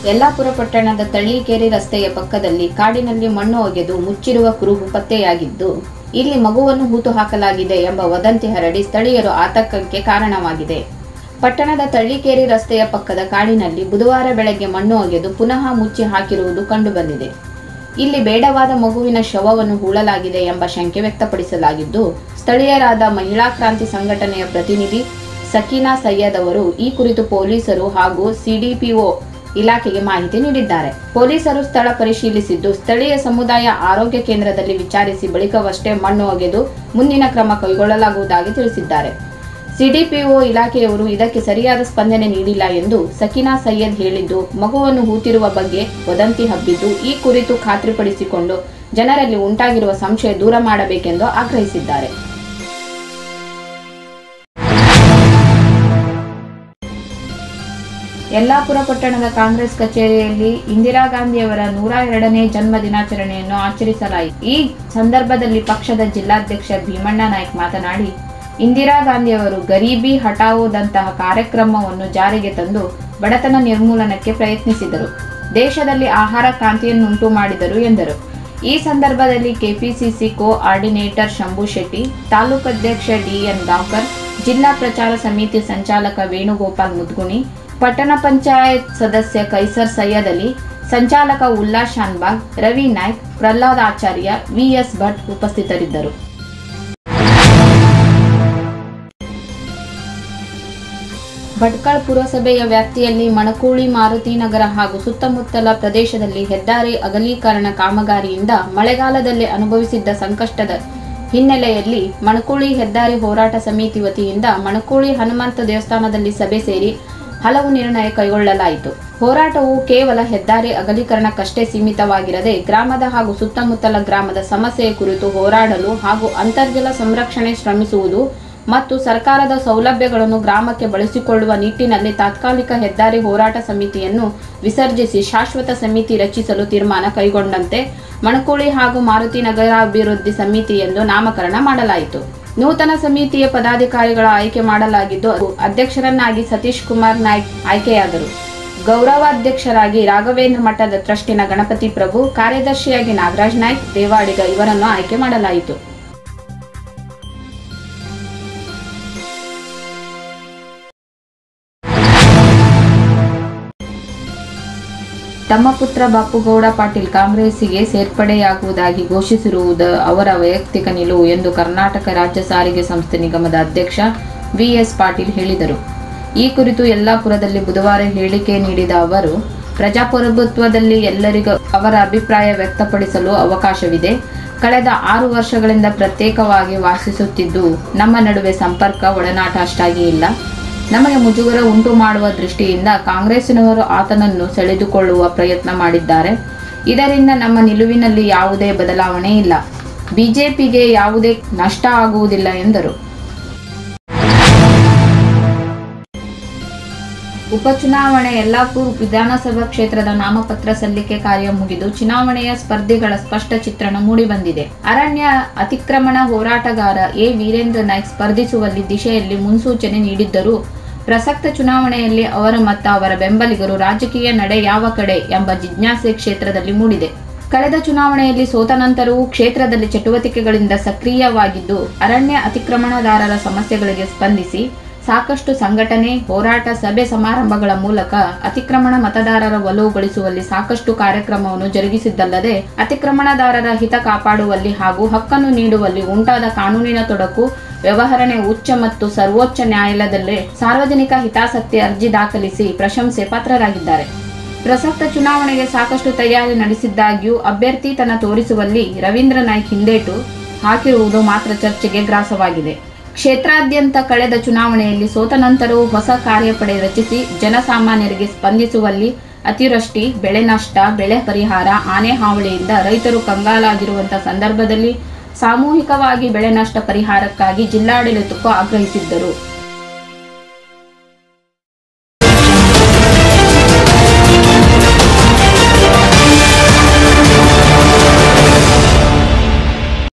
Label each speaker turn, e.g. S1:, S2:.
S1: ಯಲ್ಲಾಪುರ ಪಟ್ಟಣದ ತಳ್ಳಿಕೆರೆ ರಸ್ತೆಯ ಪಕ್ಕದಲ್ಲಿ ಕಾಡಿನಲ್ಲಿ ಮಣ್ಣು ಒಗೆದು ಮುಚ್ಚಿರುವ ಕುರುಹು ಪತ್ತೆಯಾಗಿದ್ದು ಇಲ್ಲಿ ಮಗುವನ್ನು ಹೂತು ಹಾಕಲಾಗಿದೆ ಎಂಬ ವದಂತಿ ಹರಡಿ ಸ್ಥಳೀಯರು ಆತಂಕಕ್ಕೆ ಕಾರಣವಾಗಿದೆ ಪಟ್ಟಣದ ತಳ್ಳಿಕೇರಿ ರಸ್ತೆಯ ಪಕ್ಕದ ಕಾಡಿನಲ್ಲಿ ಬುಧವಾರ ಬೆಳಗ್ಗೆ ಮಣ್ಣು ಒಗೆದು ಪುನಃ ಮುಚ್ಚಿ ಹಾಕಿರುವುದು ಕಂಡುಬಂದಿದೆ ಇಲ್ಲಿ ಬೇಡವಾದ ಮಗುವಿನ ಶವವನ್ನು ಹೂಳಲಾಗಿದೆ ಎಂಬ ಶಂಕೆ ವ್ಯಕ್ತಪಡಿಸಲಾಗಿದ್ದು ಸ್ಥಳೀಯರಾದ ಮಹಿಳಾ ಕ್ರಾಂತಿ ಸಂಘಟನೆಯ ಪ್ರತಿನಿಧಿ ಸಕೀನಾ ಸೈಯದ್ ಅವರು ಈ ಕುರಿತು ಪೊಲೀಸರು ಹಾಗೂ ಸಿಡಿಪಿಒ ಇಲಾಖೆಗೆ ಮಾಹಿತಿ ನೀಡಿದ್ದಾರೆ ಪೊಲೀಸರು ಸ್ಥಳ ಪರಿಶೀಲಿಸಿದ್ದು ಸ್ಥಳೀಯ ಸಮುದಾಯ ಆರೋಗ್ಯ ಕೇಂದ್ರದಲ್ಲಿ ವಿಚಾರಿಸಿ ಬಳಿಕವಷ್ಟೇ ಮಣ್ಣು ಒಗೆದು ಮುಂದಿನ ಕ್ರಮ ಕೈಗೊಳ್ಳಲಾಗುವುದಾಗಿ ತಿಳಿಸಿದ್ದಾರೆ ಸಿಡಿಪಿಒ ಇಲಾಖೆಯವರು ಇದಕ್ಕೆ ಸರಿಯಾದ ಸ್ಪಂದನೆ ನೀಡಿಲ್ಲ ಎಂದು ಸಕೀನಾ ಸೈಯದ್ ಹೇಳಿದ್ದು ಮಗುವನ್ನು ಹೂತಿರುವ ಬಗ್ಗೆ ವದಂತಿ ಹಬ್ಬಿದ್ದು ಈ ಕುರಿತು ಖಾತ್ರಿಪಡಿಸಿಕೊಂಡು ಜನರಲ್ಲಿ ಉಂಟಾಗಿರುವ ಸಂಶಯ ದೂರ ಮಾಡಬೇಕೆಂದು ಆಗ್ರಹಿಸಿದ್ದಾರೆ ಯಲ್ಲಾಪುರ ಪಟ್ಟಣದ ಕಾಂಗ್ರೆಸ್ ಕಚೇರಿಯಲ್ಲಿ ಇಂದಿರಾ ಗಾಂಧಿಯವರ ನೂರ ಎರಡನೇ ಜನ್ಮ ದಿನಾಚರಣೆಯನ್ನು ಆಚರಿಸಲಾಯಿತು ಈ ಸಂದರ್ಭದಲ್ಲಿ ಪಕ್ಷದ ಜಿಲ್ಲಾಧ್ಯಕ್ಷ ಭೀಮಣ್ಣ ನಾಯ್ಕ್ ಮಾತನಾಡಿ ಇಂದಿರಾ ಗಾಂಧಿಯವರು ಗರೀಬಿ ಹಟಾವೋದಂತಹ ಕಾರ್ಯಕ್ರಮವನ್ನು ಜಾರಿಗೆ ತಂದು ಬಡತನ ನಿರ್ಮೂಲನಕ್ಕೆ ಪ್ರಯತ್ನಿಸಿದರು ದೇಶದಲ್ಲಿ ಆಹಾರ ಕ್ರಾಂತಿಯನ್ನುಂಟು ಮಾಡಿದರು ಎಂದರು ಈ ಸಂದರ್ಭದಲ್ಲಿ KPCC coordinator Shambhu Shetty ತಾಲೂಕು ಅಧ್ಯಕ್ಷ ಡಿಎನ್ ಗಾಂಕರ್ ಜಿಲ್ಲಾ ಪ್ರಚಾರ ಸಮಿತಿ ಸಂಚಾಲಕ ವೇಣುಗೋಪಾಲ್ ಮುದ್ಗುಣಿ ಪಟ್ಟಣ ಪಂಚಾಯತ್ ಸದಸ್ಯ ಕೈಸರ್ ಸೈಯದ್ ಅಲಿ ಸಂಚಾಲಕ ಉಲ್ಲಾಸ್ ಶಾನ್ಬಾಗ್ ರವಿ ನಾಯ್ಕ್ ಪ್ರಹ್ಲಾದ್ ಆಚಾರ್ಯ ವಿಎಸ್ ಭಟ್ ಉಪಸ್ಥಿತರಿದ್ದರು ಭಟ್ಕಳ ಪುರಸಭೆಯ ವ್ಯಾಪ್ತಿಯಲ್ಲಿ ಮಣಕೂಳಿ ಮಾರುತಿ ನಗರ ಹಾಗೂ ಸುತ್ತಮುತ್ತಲ ಪ್ರದೇಶದಲ್ಲಿ ಹೆದ್ದಾರಿ ಅಗಲೀಕರಣ ಕಾಮಗಾರಿಯಿಂದ ಮಳೆಗಾಲದಲ್ಲಿ ಅನುಭವಿಸಿದ್ದ ಸಂಕಷ್ಟದ ಹಿನ್ನೆಲೆಯಲ್ಲಿ ಮಣಕೂಳಿ ಹೆದ್ದಾರಿ ಹೋರಾಟ ಸಮಿತಿ ವತಿಯಿಂದ ಮಣಕೂಳಿ ಹನುಮಂತ ದೇವಸ್ಥಾನದಲ್ಲಿ ಸಭೆ ಸೇರಿ ಹಲವು ನಿರ್ಣಯ ಕೈಗೊಳ್ಳಲಾಯಿತು ಹೋರಾಟವು ಕೇವಲ ಹೆದ್ದಾರಿ ಅಗಲೀಕರಣಕ್ಕಷ್ಟೇ ಸೀಮಿತವಾಗಿರದೆ ಗ್ರಾಮದ ಹಾಗೂ ಸುತ್ತಮುತ್ತಲ ಗ್ರಾಮದ ಸಮಸ್ಯೆಯ ಕುರಿತು ಹೋರಾಡಲು ಹಾಗೂ ಅಂತರ್ಜಲ ಸಂರಕ್ಷಣೆ ಶ್ರಮಿಸುವುದು ಮತ್ತು ಸರ್ಕಾರದ ಸೌಲಭ್ಯಗಳನ್ನು ಗ್ರಾಮಕ್ಕೆ ಬಳಸಿಕೊಳ್ಳುವ ನಿಟ್ಟಿನಲ್ಲಿ ತಾತ್ಕಾಲಿಕ ಹೆದ್ದಾರಿ ಹೋರಾಟ ಸಮಿತಿಯನ್ನು ವಿಸರ್ಜಿಸಿ ಶಾಶ್ವತ ಸಮಿತಿ ರಚಿಸಲು ತೀರ್ಮಾನ ಕೈಗೊಂಡಂತೆ ಮಣಕೂಳಿ ಹಾಗೂ ಮಾರುತಿ ನಗರಾಭಿವೃದ್ಧಿ ಸಮಿತಿ ಎಂದು ನಾಮಕರಣ ಮಾಡಲಾಯಿತು ನೂತನ ಸಮಿತಿಯ ಪದಾಧಿಕಾರಿಗಳ ಆಯ್ಕೆ ಮಾಡಲಾಗಿದ್ದು ಅಧ್ಯಕ್ಷರನ್ನಾಗಿ ಸತೀಶ್ ಕುಮಾರ್ ನಾಯ್ಕ್ ಆಯ್ಕೆಯಾದರು ಗೌರವಾಧ್ಯಕ್ಷರಾಗಿ ರಾಘವೇಂದ್ರ ಮಠದ ಟ್ರಸ್ಟಿನ ಗಣಪತಿ ಪ್ರಭು ಕಾರ್ಯದರ್ಶಿಯಾಗಿ ನಾಗರಾಜ್ ನಾಯ್ಕ್ ದೇವಾಡಿಗ ಇವರನ್ನು ಆಯ್ಕೆ ಮಾಡಲಾಯಿತು ತಮ್ಮ ಪುತ್ರ ಬಾಪುಗೌಡ ಪಾಟೀಲ್ ಕಾಂಗ್ರೆಸ್ಸಿಗೆ ಸೇರ್ಪಡೆಯಾಗುವುದಾಗಿ ಘೋಷಿಸಿರುವುದು ಅವರ ವೈಯಕ್ತಿಕ ನಿಲುವು ಎಂದು ಕರ್ನಾಟಕ ರಾಜ್ಯ ಸಾರಿಗೆ ಸಂಸ್ಥೆ ನಿಗಮದ ಅಧ್ಯಕ್ಷ ವಿಎಸ್ ಪಾಟೀಲ್ ಹೇಳಿದರು ಈ ಕುರಿತು ಯಲ್ಲಾಪುರದಲ್ಲಿ ಬುಧವಾರ ಹೇಳಿಕೆ ನೀಡಿದ ಅವರು ಪ್ರಜಾಪ್ರಭುತ್ವದಲ್ಲಿ ಎಲ್ಲರಿಗೂ ಅವರ ಅಭಿಪ್ರಾಯ ವ್ಯಕ್ತಪಡಿಸಲು ಅವಕಾಶವಿದೆ ಕಳೆದ ಆರು ವರ್ಷಗಳಿಂದ ಪ್ರತ್ಯೇಕವಾಗಿ ವಾಸಿಸುತ್ತಿದ್ದು ನಮ್ಮ ನಡುವೆ ಸಂಪರ್ಕ ಒಡನಾಟ ಅಷ್ಟಾಗಿ ಇಲ್ಲ ನಮಗೆ ಮುಜುಗರ ಉಂಟು ಮಾಡುವ ದೃಷ್ಟಿಯಿಂದ ಕಾಂಗ್ರೆಸ್ಸಿನವರು ಆತನನ್ನು ಸೆಳೆದುಕೊಳ್ಳುವ ಪ್ರಯತ್ನ ಮಾಡಿದ್ದಾರೆ ಇದರಿಂದ ನಮ್ಮ ನಿಲುವಿನಲ್ಲಿ ಯಾವುದೇ ಬದಲಾವಣೆ ಇಲ್ಲ ಬಿಜೆಪಿಗೆ ಯಾವುದೇ ನಷ್ಟ ಆಗುವುದಿಲ್ಲ ಎಂದರು ಉಪಚುನಾವಣೆ ಯಲ್ಲಾಪುರ ವಿಧಾನಸಭಾ ಕ್ಷೇತ್ರದ ನಾಮಪತ್ರ ಸಲ್ಲಿಕೆ ಕಾರ್ಯ ಮುಗಿದು ಚುನಾವಣೆಯ ಸ್ಪರ್ಧಿಗಳ ಸ್ಪಷ್ಟ ಚಿತ್ರಣ ಮೂಡಿಬಂದಿದೆ ಅರಣ್ಯ ಅತಿಕ್ರಮಣ ಹೋರಾಟಗಾರ ಎ ವೀರೇಂದ್ರ ನಾಯ್ಕ್ ಸ್ಪರ್ಧಿಸುವಲ್ಲಿ ದಿಶೆಯಲ್ಲಿ ಮುನ್ಸೂಚನೆ ನೀಡಿದ್ದರೂ ಪ್ರಸಕ್ತ ಚುನಾವಣೆಯಲ್ಲಿ ಅವರ ಮತ್ತು ಅವರ ಬೆಂಬಲಿಗರು ರಾಜಕೀಯ ನಡೆ ಯಾವ ಕಡೆ ಎಂಬ ಜಿಜ್ಞಾಸೆ ಕ್ಷೇತ್ರದಲ್ಲಿ ಮೂಡಿದೆ ಕಳೆದ ಚುನಾವಣೆಯಲ್ಲಿ ಸೋತ ನಂತರವೂ ಕ್ಷೇತ್ರದಲ್ಲಿ ಚಟುವಟಿಕೆಗಳಿಂದ ಸಕ್ರಿಯವಾಗಿದ್ದು ಅರಣ್ಯ ಅತಿಕ್ರಮಣದಾರರ ಸಮಸ್ಯೆಗಳಿಗೆ ಸ್ಪಂದಿಸಿ ಸಾಕಷ್ಟು ಸಂಘಟನೆ ಹೋರಾಟ ಸಭೆ ಸಮಾರಂಭಗಳ ಮೂಲಕ ಅತಿಕ್ರಮಣ ಮತದಾರರ ಒಲವು ಗಳಿಸುವಲ್ಲಿ ಸಾಕಷ್ಟು ಕಾರ್ಯಕ್ರಮವನ್ನು ಜರುಗಿಸಿದ್ದಲ್ಲದೆ ಅತಿಕ್ರಮಣದಾರರ ಹಿತ ಕಾಪಾಡುವಲ್ಲಿ ಹಾಗೂ ಹಕ್ಕನ್ನು ನೀಡುವಲ್ಲಿ ಉಂಟಾದ ಕಾನೂನಿನ ತೊಡಕು ವ್ಯವಹರಣೆ ಉಚ್ಚ ಮತ್ತು ಸರ್ವೋಚ್ಚ ನ್ಯಾಯಾಲಯದಲ್ಲೇ ಸಾರ್ವಜನಿಕ ಹಿತಾಸಕ್ತಿ ಅರ್ಜಿ ದಾಖಲಿಸಿ ಪ್ರಶಂಸೆ ಪಾತ್ರರಾಗಿದ್ದಾರೆ ಪ್ರಸಕ್ತ ಚುನಾವಣೆಗೆ ಸಾಕಷ್ಟು ತಯಾರಿ ನಡೆಸಿದ್ದಾಗ್ಯೂ ಅಭ್ಯರ್ಥಿ ತನ್ನ ತೋರಿಸುವಲ್ಲಿ ರವೀಂದ್ರ ನಾಯ್ಕ್ ಹಿಂದೇಟು ಹಾಕಿರುವುದು ಮಾತ್ರ ಚರ್ಚೆಗೆ ಗ್ರಾಸವಾಗಿದೆ ಕ್ಷೇತ್ರಾದ್ಯಂತ ಕಳೆದ ಚುನಾವಣೆಯಲ್ಲಿ ಸೋತ ನಂತರವೂ ಹೊಸ ಕಾರ್ಯಪಡೆ ರಚಿಸಿ ಜನಸಾಮಾನ್ಯರಿಗೆ ಸ್ಪಂದಿಸುವಲ್ಲಿ ಅತಿವೃಷ್ಟಿ ಬೆಳೆ ನಷ್ಟ ಬೆಳೆ ಪರಿಹಾರ ಆನೆ ಹಾವಳಿಯಿಂದ ರೈತರು ಕಂಗಾಲಾಗಿರುವಂತಹ ಸಂದರ್ಭದಲ್ಲಿ ಸಾಮೂಹಿಕವಾಗಿ ಬೆಳೆ ನಷ್ಟ ಪರಿಹಾರಕ್ಕಾಗಿ ಜಿಲ್ಲಾಡಳಿತಕ್ಕೂ ಆಗ್ರಹಿಸಿದ್ದರು